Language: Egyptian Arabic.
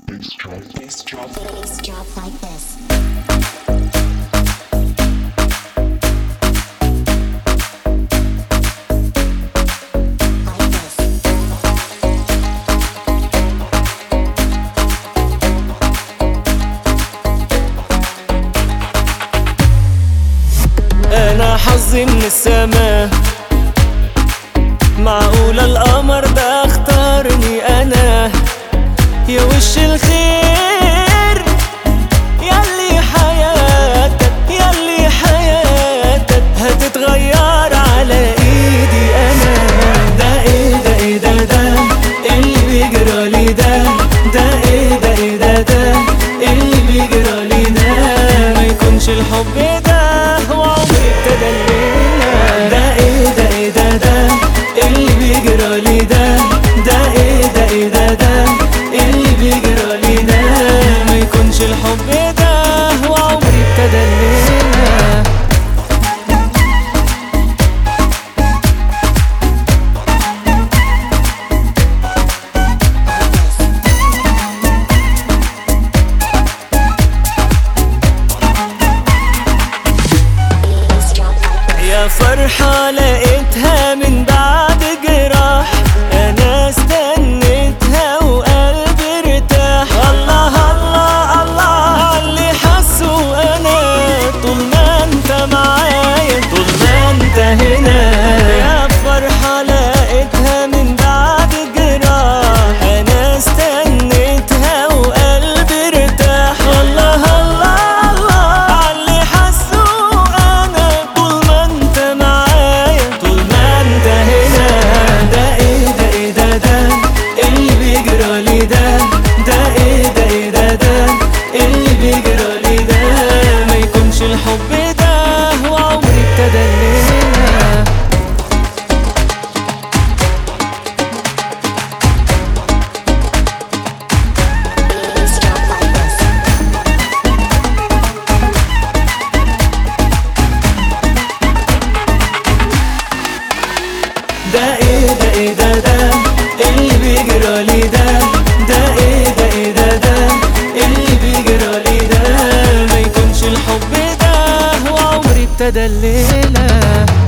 Bass drop, bass drop. Bass drop like this. Like this. انا حظي من السما معقول القمر ده اختارني انا يا وش الخير ياللي حياتك ياللي حياتك هتتغير على ايدي انا ده ايه ده ايه ده ده اللي بيجرالي ده ده ايه ده ايه ده ده اللي بيجرالي ده ما يكونش الحب ده وعمري ابتدى الليلة ده ايه ده ايه ده ده اللي بيجرالي ده ده ايه ده ايه ده ده اللي بيجرالي ده ما يكونش الحب ده وعمري ابتدى الليلة Bass drop like this. يا فرحة لقيتها من بعد جراح أنا استنيتها وقلبي ارتاح الله الله الله عاللي حاسه أنا طول ما أنت معايا طول ما أنت هنا يا فرحة لقيتها من بعد جراح أنا استنيتها وقلبي ارتاح الله الله الله عاللي حاسه أنا طول ما أنت معايا طول ما أنت هنا ده إيه ده إيه ده ده اللي بيجرالي ده ده إيه ده إيه ده ده اللي بيجرالي ده ما يكونش الحب ده وعمري ابتدى الليلة Bass drop like this. ده ايه ده ايه ده ده اللي بيجرالي ده ده ايه ده ايه ده ده اللي بيجرالي ده ما يكونش الحب ده وعمري ابتدى الليله